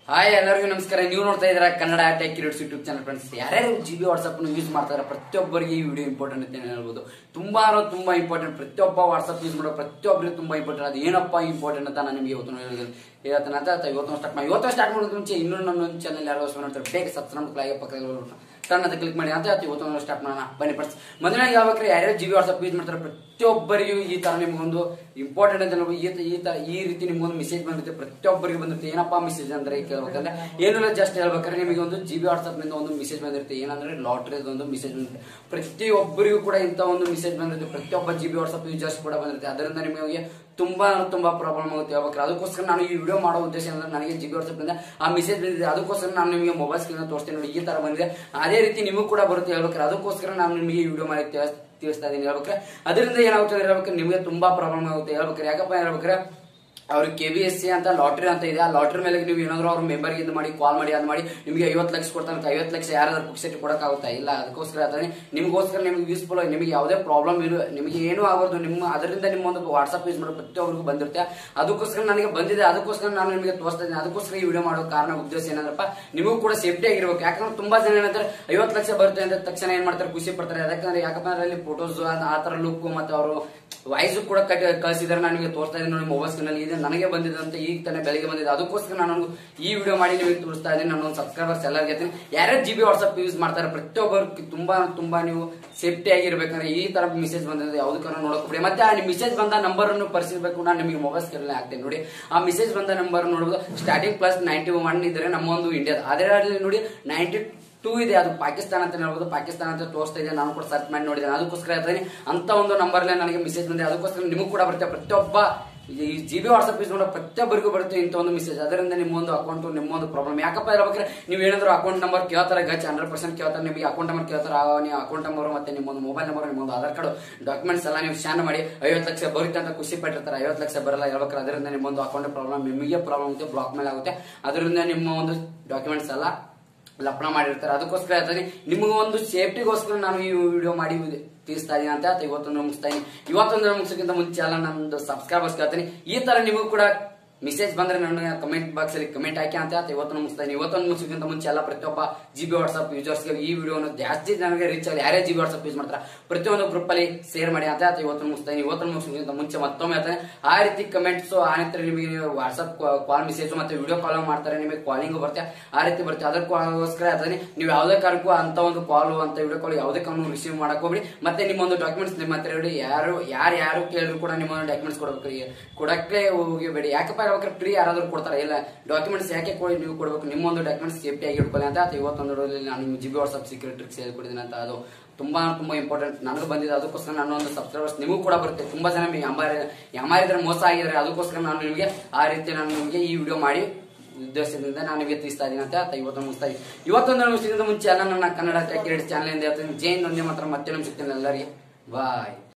Hi ಎಲ್ಲರಿಗೂ ನಮಸ್ಕಾರ ನೀವು ನೋಡ್ತಾ ಇದ್ದೀರಾ ಕನ್ನಡ ಟೆಕ್ ಕಿರಿಟ್ಸ್ ಯೂಟ್ಯೂಬ್ ಚಾನಲ್ ಫ್ರೆಂಡ್ಸ್ ಯಾರ್ಯಾರು ಜಿ ಬಿ ವಾಟ್ಸಪ್ ಯೂಸ್ ಮಾಡ್ತಾರೆ ಪ್ರತಿಯೊಬ್ಬರಿಗೆ ಈ ವಿಡಿಯೋ ಇಂಪಾರ್ಟೆಂಟ್ ಅಂತ ಹೇಳ್ಬೋದು ತುಂಬಾ ಅಂದ್ರೆ ತುಂಬಾ ಇಂಪಾರ್ಟೆಂಟ್ ಪ್ರತಿಯೊಬ್ಬ ವಾಟ್ಸಪ್ ಯೂಸ್ ಮಾಡೋ ಪ್ರತಿಯೊಬ್ಬರಿಗೆ ತುಂಬಾ ಇಂಪಾರ್ಟೆಂಟ್ ಅದು ಏನಪ್ಪ ಇಂಪಾರ್ಟೆಂಟ್ ಅಂತ ನಾನು ನಿಮಗೆ ಇವತ್ತು ಹೇಳಿದ್ದೀನಿ ಹೇಳ್ತಾನೆ ಅಂತ ಆಯ್ತಾ ಇವತ್ತು ಸ್ಟಾರ್ಟ್ ಮಾಡಿ ಇವತ್ತು ಸ್ಟಾರ್ಟ್ ಮಾಡೋದು ಮುಂಚೆ ಇನ್ನೂ ನನ್ನ ಚಾನಲ್ ಯಾರು ಹೊಸ ನೋಡ್ತಾರೆ ಬೇಗ ಸಬ್ಸ್ಕ್ರೈಬ್ ಕ್ಲಾಗೆ ಪಕ್ಕದಲ್ಲಿ ಟರ್ನ್ ಅಂತ ಕ್ಲಿಕ್ ಮಾಡಿ ಅಂತ ಆಯ್ತು ಇವತ್ತು ಸ್ಟಾರ್ಟ್ ಮಾಡೋಣ ಬನ್ನಿ ಫ್ರೆಂಡ್ಸ್ ಮೊದಲಾಗಿ ಯಾವಾಗ ಯಾರ್ಯಾರು ಜಿ ಬಿ ವಾಟ್ಸಪ್ ಯೂಸ್ ಮಾಡ್ತಾರೆ ಪ್ರತಿಯೊಬ್ಬರಿಗೂ ಈ ತರ ನಿಮ್ಗೊಂದು ಇಂಪಾರ್ಟೆಂಟ್ ಅಂತ ಹೇಳ್ಬೋದು. ಈ ತ- ಈ ತರ ಈ ರೀತಿ ನಿಮ್ಗೊಂದು ಮೆಸೇಜ್ ಬಂದಿರುತ್ತೆ ಪ್ರತಿಯೊಬ್ಬರಿಗೆ ಬಂದಿರುತ್ತೆ ಏನಪ್ಪಾ ಮೆಸೇಜ್ ಅಂದ್ರೆ ಕೇಳ್ಬೇಕಂದ್ರೆ ಏನಿಲ್ಲ ಜಸ್ಟ್ ಹೇಳ್ಬೇಕಾದ್ರೆ ನಿಮಗೆ ಒಂದು ಜಿ ಬಿ ವಾಟ್ಸಪ್ ನಿಂದ ಒಂದು ಮೆಸೇಜ್ ಬಂದಿರುತ್ತೆ ಏನಂದ್ರೆ ಲಾಟ್ರಿ ಒಂದು ಮೆಸೇಜ್ ಬಂದಿರುತ್ತೆ ಪ್ರತಿಯೊಬ್ಬರಿಗೂ ಕೂಡ ಇಂಥ ಒಂದು ಮೆಸೇಜ್ ಬಂದಿರುತ್ತೆ ಪ್ರತಿಯೊಬ್ಬ ಜಿ ಬಿ ವಾಟ್ಸಪ್ ಯೂಸರ್ಸ್ ಕೂಡ ಬಂದಿರುತ್ತೆ ಅದರಿಂದ ನಿಮಗೆ ತುಂಬಾ ಅಂದ್ರೆ ತುಂಬಾ ಪ್ರಾಬ್ಲಮ್ ಆಗುತ್ತೆ ಹೇಳ್ಬೇಕಾದ್ರೆ ಅದಕ್ಕೋಸ್ಕರ ನಾನು ಈ ವಿಡಿಯೋ ಮಾಡೋ ಉದ್ದೇಶ ಅಂದ್ರೆ ನನಗೆ ಜಿ ಬಿ ವಾಟ್ಸಪ್ ನಿಂದ ಆ ಮೆಸೇಜ್ ಬಂದಿದೆ ಅದಕ್ಕೋಸ್ಕರ ನಾನು ನಿಮಗೆ ಮೊಬೈಲ್ ಸ್ಕ್ರೀನ್ ತೋರಿಸ್ತೀನಿ ನೋಡಿ ಈ ತರ ಬಂದಿದೆ ಅದೇ ರೀತಿ ನಿಮಗೂ ಕೂಡ ಬರುತ್ತೆ ಹೇಳ್ಬೇಕಾದ್ರೆ ಅದಕ್ಕೋಸ್ಕರ ನಾನು ನಿಮಗೆ ಈ ವಿಡಿಯೋ ಮಾಡಿ ತಿಳಿಸ್- ತಿಳಿಸ್ತಾ ಇದ್ದೀನಿ ಹೇಳ್ಬೇಕಾರೆ ಅದರಿಂದ ಏನಾಗುತ್ತೆ ಅಂದ್ರೆ ಹೇಳ್ಬೇಕಾದ್ರೆ ನಿಮಗೆ ತುಂಬಾ ಪ್ರಾಬ್ಲಮ್ ಆಗುತ್ತೆ ಹೇಳ್ಬೇಕಾರೆ ಯಾಕಪ್ಪ ಹೇಳ್ಬೇಕಾರೆ ಅವ್ರಿಗೆ ಕೆ ಬಿ ಎಸ್ ಸಿ ಅಂತ ಲಾಟ್ರಿ ಅಂತ ಇದೆ ಆ ಲಾಟ್ರಿ ಮೇಲೆ ನೀವು ಏನಾದ್ರು ಅವ್ರ ಮೆಂಬರ್ಗೆ ಇದು ಮಾಡಿ ಕಾಲ್ ಮಾಡಿ ಅದು ಮಾಡಿ ನಿಮಗೆ ಐವತ್ತು ಲಕ್ಷ ಕೊಡ್ತಾನೆ ಐವತ್ತು ಲಕ್ಷ ಯಾರಾದ್ರೂ ಪುಕ್ಸೆಟ್ ಕೊಡಕ್ಕಾಗುತ್ತಾ ಇಲ್ಲ ಅದಕ್ಕೋಸ್ಕರ ಅದೇ ನಿಮಗೋಸ್ಕರ ನಿಮ್ಗೆ ಯೂಸ್ಫುಲ್ ನಿಮಗೆ ಯಾವುದೇ ಪ್ರಾಬ್ಲಮ್ ಇಲ್ಲ ನಿಮಗೆ ಏನೂ ಆಗಬಾರ್ದು ನಿಮ್ಮ ಅದರಿಂದ ನಿಮ್ಮ ಒಂದು ವಾಟ್ಸ್ಆಪ್ ಯೂಸ್ ಮಾಡೋ ಪ್ರತಿಯೊಬ್ಬರಿಗೂ ಬಂದಿರುತ್ತೆ ಅದಕ್ಕೋಸ್ಕರ ನನಗೆ ಬಂದಿದೆ ಅದಕ್ಕೋಸ್ಕರ ನಾನು ನಿಮಗೆ ತೋರಿಸ್ತಾ ಇದ್ದೀನಿ ಅದಕ್ಕೋಸ್ಕರ ಈ ವಿಡಿಯೋ ಮಾಡೋ ಕಾರಣ ಉದ್ದೇಶ ಏನಂದ್ರಪ್ಪ ನಿಮಗೂ ಕೂಡ ಸೇಫ್ಟಿ ಆಗಿರ್ಬೇಕು ಯಾಕಂದ್ರೆ ತುಂಬಾ ಜನ ಏನಂತಾರೆ ಐವತ್ತು ಲಕ್ಷ ಬರುತ್ತೆ ಅಂತ ತಕ್ಷಣ ಏನ್ ಮಾಡ್ತಾರೆ ಖುಷಿ ಪಡ್ತಾರೆ ಯಾಕಂದ್ರೆ ಯಾಕಪ್ಪ ಅಂದ್ರೆ ಅಲ್ಲಿ ಫೋಟೋಸ್ ಆ ತರ ಲುಕ್ ಮತ್ತೆ ಅವರು ವಾಯ್ಸ್ ಕೂಡ ಕಟ್ ಕಳಿಸಿದಾರೆ ನಾನು ನಿಮಗೆ ತೋರಿಸ್ತಾ ಇದ್ದೀನಿ ನೋಡಿ ಮೊಬೈಲ್ ಸ್ಕ್ರೀನ್ ಅಲ್ಲಿ ಇದೆ ನನಗೆ ಬಂದಿದೆ ಅಂತ ಈಗ ತಾನೇ ಬೆಳಿಗ್ಗೆ ಬಂದಿದೆ ಅದಕ್ಕೋಸ್ಕರ ನಾನು ಈ ವಿಡಿಯೋ ಮಾಡಿ ನಿಮಗೆ ತೋರಿಸ್ತಾ ಇದ್ದೀನಿ ನನ್ನ ಒಂದು ಸಬ್ಸ್ಕ್ರೈಬರ್ಸ್ ಎಲ್ಲರಿಗೆ ಹೇಳ್ತೀನಿ ಯಾರ್ಯಾರು ಜಿ ಬಿ ವಾಟ್ಸ್ಆಪ್ ಯೂಸ್ ಮಾಡ್ತಾರೆ ಪ್ರತಿಯೊಬ್ಬರು ತುಂಬಾ ತುಂಬಾ ನೀವು ಸೇಫ್ಟಿ ಆಗಿರ್ಬೇಕಂದ್ರೆ ಈ ತರ ಮೆಸೇಜ್ ಬಂದಿದೆ ಯಾವ್ದಕ್ಕೂ ನೋಡಕ್ ಮತ್ತೆ ಆ ಮೆಸೇಜ್ ಬಂದ ನಂಬರ್ ಅನ್ನು ಪರಿಶೀಲಿಸಬೇಕು ನಾನು ನಿಮಗೆ ಮೊಬೈಲ್ ಸ್ಕ್ರೀನ್ ಹಾಕ್ತೇನೆ ನೋಡಿ ಆ ಮೆಸೇಜ್ ಬಂದ ನಂಬರ್ ನೋಡಬಹುದು ಸ್ಟಾರ್ಟಿಂಗ್ ಪ್ಲಸ್ ನೈಂಟಿ ಒನ್ ಇದ್ರೆ ನಮ್ಮ ಒಂದು ಇಂಡಿಯಾದ ಅದರಲ್ಲಿ ನೋಡಿ ನೈಂಟಿ ಟೂ ಇದೆ ಅದು ಪಾಕಿಸ್ತಾನ ಅಂತ ಹೇಳ್ಬೋದು ಪಾಕಿಸ್ತಾನ ಅಂತ ತೋರಿಸ್ತಾ ಇದೆ ನಾನು ಕೂಡ ಸರ್ಚ್ ಮಾಡಿ ನೋಡಿದ್ದೇನೆ ಅದಕ್ಕೋಸ್ಕರ ಹೇಳ್ತೀನಿ ಅಂತ ಒಂದು ನಂಬರ್ ನನಗೆ ಮೆಸೇಜ್ ಬಂದಿದೆ ಅದಕ್ಕೋಸ್ಕರ ನಿಮಗೂ ಕೂಡ ಬರುತ್ತೆ ಪ್ರತಿಯೊಬ್ಬ ಈ ಜಿ ಬಿ ವಾಟ್ಸ್ಆಪ್ ಯೂಸ್ ಮಾಡೋ ಪ್ರತಿಯೊಬ್ಬರಿಗೂ ಬರುತ್ತೆ ಇಂಥ ಒಂದು ಮೆಸೇಜ್ ಅದರಿಂದ ನಿಮ್ಮೊಂದು ಅಕೌಂಟ್ ನಿಮ್ಮೊಂದು ಪ್ರಾಬ್ಲಮ್ ಯಾಕಪ್ಪ ಹೇಳ್ಬೇಕಾದ್ರೆ ನೀವು ಏನಾದ್ರು ಅಕೌಂಟ್ ನಂಬರ್ ಕೇಳ್ತಾರೆ ಗಚ್ ಹಂಡ್ರೆಡ್ ಪರ್ಸೆಂಟ್ ಕೇಳ್ತಾರೆ ನಿಮಗೆ ಅಕೌಂಟ್ ನಂಬರ್ ಕೇಳ್ತಾರೆ ಆ ನೀವು ಅಕೌಂಟ್ ನಂಬರ್ ಮತ್ತೆ ನಿಮ್ಮೊಂದು ಮೊಬೈಲ್ ನಂಬರ್ ನಿಮ್ಮೊಂದು ಆಧಾರ್ ಕಾರ್ಡ್ ಡಾಕ್ಯುಮೆಂಟ್ಸ್ ಎಲ್ಲ ನೀವು ಸ್ಕ್ಯಾನ್ ಮಾಡಿ ಐವತ್ತು ಲಕ್ಷ ಬರುತ್ತೆ ಅಂತ ಖುಷಿ ಪಟ್ಟಿರ್ತಾರೆ ಐವತ್ತು ಲಕ್ಷ ಬರಲ್ಲ ಹೇಳ್ಬೇಕಾದ್ರೆ ಅದರಿಂದ ನಿಮ್ಮೊಂದು ಅಕೌಂಟ್ ಪ್ರಾಬ್ಲಮ್ ನಿಮಗೆ ಪ್ರಾಬ್ಲಮ್ ಆಗುತ್ತೆ ಬ್ಲಾಕ್ ಮೇಲೆ ಆಗುತ್ತೆ ಅದರಿಂದ ನಿಮ್ಮ ಒಂದು ಡಾಕ್ಯುಮೆಂಟ್ಸ್ ಎಲ್ಲ ಲಪಣ ಮಾಡಿರ್ತಾರೆ ಅದಕ್ಕೋಸ್ಕರ ಹೇಳ್ತೀನಿ ನಿಮಗೆ ಒಂದು ಸೇಫ್ಟಿಗೋಸ್ಕರ ನಾನು ಈ ವಿಡಿಯೋ ಮಾಡಿ ತಿಳಿಸ್ತಾ ಇದೀನಿ ಅಂತ ಆಯ್ತು ಇವತ್ತೊಂದು ಮುಗಿಸ್ತಾ ಇದೀನಿ ಇವತ್ತೊಂದು ಮುಗಿಸೋಕ್ಕಿಂತ ಮುಂಚೆ ಎಲ್ಲ ನಂದು ಸಬ್ಸ್ಕ್ರೈಬರ್ಸ್ ಕೇಳ್ತೀನಿ ಈ ತರ ನಿಮಗೂ ಕೂಡ ಮೆಸೇಜ್ ಬಂದ್ರೆ ನನ್ನ ಕಮೆಂಟ್ ಬಾಕ್ಸ್ ಅಲ್ಲಿ ಕಮೆಂಟ್ ಹಾಕಿ ಅಂತ ಆಯ್ತು ಇವತ್ತೊಂದು ಮುಗಿಸ್ತಾ ಇದೀನಿ ಇವತ್ತೊಂದು ಮುಗಿಸೋಕ್ಕಿಂತ ಮುಂಚೆ ಎಲ್ಲ ಪ್ರತಿಯೊಬ್ಬ ಜಿ ಬಿ ವಾಟ್ಸ್ಆಪ್ ಯೂಸರ್ಸ್ಗೆ ಈ ವಿಡಿಯೋನ ಜಾಸ್ತಿ ನನಗೆ ರೀಚ್ ಆಗಲಿ ಯಾರೇ ಜಿ ಬಿ ವಾಟ್ಸ್ಆಪ್ ಯೂಸ್ ಮಾಡ್ತಾರೆ ಪ್ರತಿಯೊಂದು ಗ್ರೂಪ್ ಅಲ್ಲಿ ಶೇರ್ ಮಾಡಿ ಅಂತ ಆಯ್ತು ಇವತ್ತೊಂದು ಮುಗಿಸ್ತಾ ಇದೀನಿ ಇವತ್ತೊಂದು ಮುಗಿಸೋಕ್ಕಿಂತ ಮುಂಚೆ ಮತ್ತೊಮ್ಮೆ ಹೇಳ್ತಾನೆ ಆ ರೀತಿ ಕಮೆಂಟ್ಸ್ ಆ ರೀತಿ ನಿಮಗೆ ವಾಟ್ಸ್ಆಪ್ ಕಾಲ್ ಮೆಸೇಜ್ ಮತ್ತೆ ವಿಡಿಯೋ ಕಾಲ್ ಮಾಡ್ತಾರೆ ನಿಮಗೆ ಕಾಲಿಂಗ್ ಬರುತ್ತೆ ಆ ರೀತಿ ಬರುತ್ತೆ ಅದಕ್ಕೋಸ್ಕರ ಹೇಳ್ತಾನೆ ನೀವು ಯಾವುದೇ ಕಾರಣಕ್ಕೂ ಅಂತ ಒಂದು ಕಾಲ್ ಅಂತ ವಿಡಿಯೋ ಕಾಲ್ ಯಾವುದೇ ಕಾರಣ ರಿಸೀವ್ ಮಾಡಕ್ ಹೋಗ್ಬಿಡಿ ಮತ್ತೆ ನಿಮ್ಮೊಂದು ಡಾಕ್ಯುಮೆಂಟ್ಸ್ ನಿಮ್ಮ ಹತ್ರ ಇಡಿ ಯಾರು ಯಾರು ಯಾರು ಕೇಳಿದ್ರು ಕೂಡ ನಿಮ್ಮ ಡಾಕ್ಯುಮೆಂಟ್ಸ್ ಕೊಡ್ಬೇಕು ಕೊಡಕ್ಕೆ ಹೋಗಬೇಡಿ ಯಾಕಪ್ಪ ಹೇಳ್ಬೇಕಾದ್ರೆ ಫ್ರೀ ಯಾರಾದ್ರೂ ಕೊಡ್ತಾರೆ ಇಲ್ಲ ಡಾಕ್ಯುಮೆಂಟ್ಸ್ ಯಾಕೆ ಕೊಡಿ ನೀವು ಕೊಡಬೇಕು ನಿಮ್ಮೊಂದು ಡಾಕ್ಯುಮೆಂಟ್ಸ್ ಸೇಫ್ಟಿ ಆಗಿ ಇಟ್ಕೊಳ್ಳಿ ಅಂತ ಆಯ್ತು ಇವತ್ತೊಂದು ವಿಡಿಯೋದಲ್ಲಿ ನಾನು ನಿಮ್ಮ G B WhatsApp secret tricks ಹೇಳ್ಕೊಡಿದ್ದೀನಿ ಅಂತ ಅದು ತುಂಬಾ ತುಂಬಾ ಇಂಪಾರ್ಟೆಂಟ್ ನನಗೆ ಬಂದಿದೆ ಅದಕ್ಕೋಸ್ಕರ ನಾನು ಒಂದು ಸಬ್ಸ್ಕ್ರೈಬರ್ಸ್ ನಿಮಗೂ ಕೂಡ ಬರುತ್ತೆ ತುಂಬಾ ಜನ ಯಾಮಾರಿ ಯಾಮಾರಿದ್ರೆ ಮೋಸ ಆಗಿದ್ದಾರೆ ಅದಕ್ಕೋಸ್ಕರ ನಾನು ನಿಮಗೆ ಆ ರೀತಿ ನಾನು ನಿಮಗೆ ಈ ವಿಡಿಯೋ ಮಾಡಿ ಉದ್ದೇಶದಿಂದ ನಾನು ನಿಮಗೆ ತಿಳಿಸ್ತಾ ಇದ್ದೀನಿ ಅಂತ ಆಯ್ತು ಇವತ್ತು ಮುಗಿಸ್ತಾ ಇದ್ದೀನಿ ಇವತ್ತೊಂದು ಮುಗಿಸಿದ ಮುಂಚೆ ಎಲ್ಲ ನನ್ನ ಕನ್ನಡ ಟೆಕ್ ಚಾನಲ್ ಇಂದ ಹೇಳ್ತೀನಿ ಜೈನ್ ಒಂದೇ ಮಾತ್ರ ಮತ್ತೆ ನಮ್ಮ ಸಿಗ್ತೀನಿ ಎಲ್ಲರಿಗೆ ಬಾಯ್